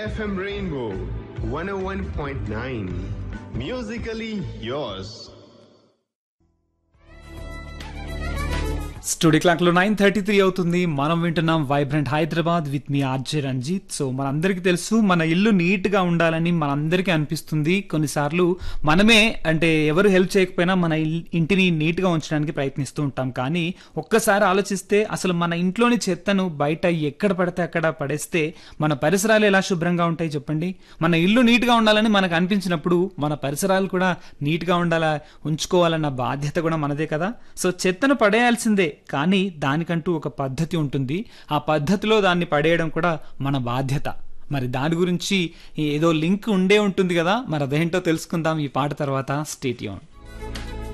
FM Rainbow 101.9. Musically yours. Studio clock లో nine thirty three అవుతుంది మనం వింటున్నాం వైబ్రెంట్ హైదరాబాద్ విత్ మీ ఆర్జే రంజిత్ సో మనందరికీ తెలుసు మన ఇల్లు నీట్ గా ఉండాలని మనందరికీ అనిపిస్తుంది కొన్నిసార్లు మనమే అంటే ఎవరు హెల్ప్ చేయకపోయినా మన ఇల్- ఇంటిని నీట్ గా ఉంచడానికి ప్రయత్నిస్తూ ఉంటాం కానీ ఒక్కసారి ఆలోచిస్తే అసలు మన ఇంట్లోని చెత్తను బయట ఎక్కడ పడితే అక్కడ పడేస్తే మన పరిసరాలు ఎలా శుభ్రంగా ఉంటాయి చెప్పండి మన ఇల్లు నీట్ గా ఉండాలని మనకు అనిపించినప్పుడు మన పరిసరాలు కూడా నీట్ గా ఉండాలా ఉంచుకోవాలన్న బాధ్యత కూడా మనదే కదా సో చెత్తను పడేయాల్సిందే కానీ దానికంటూ ఒక పద్ధతి ఉంటుంది ఆ పద్ధతిలో దాన్ని పడేయడం కూడా మన బాధ్యత మరి దాని గురించి ఏదో లింక్ ఉండే ఉంటుంది కదా మరి అదేంటో తెలుసుకుందాం ఈ పాట తర్వాత స్టేట్యూన్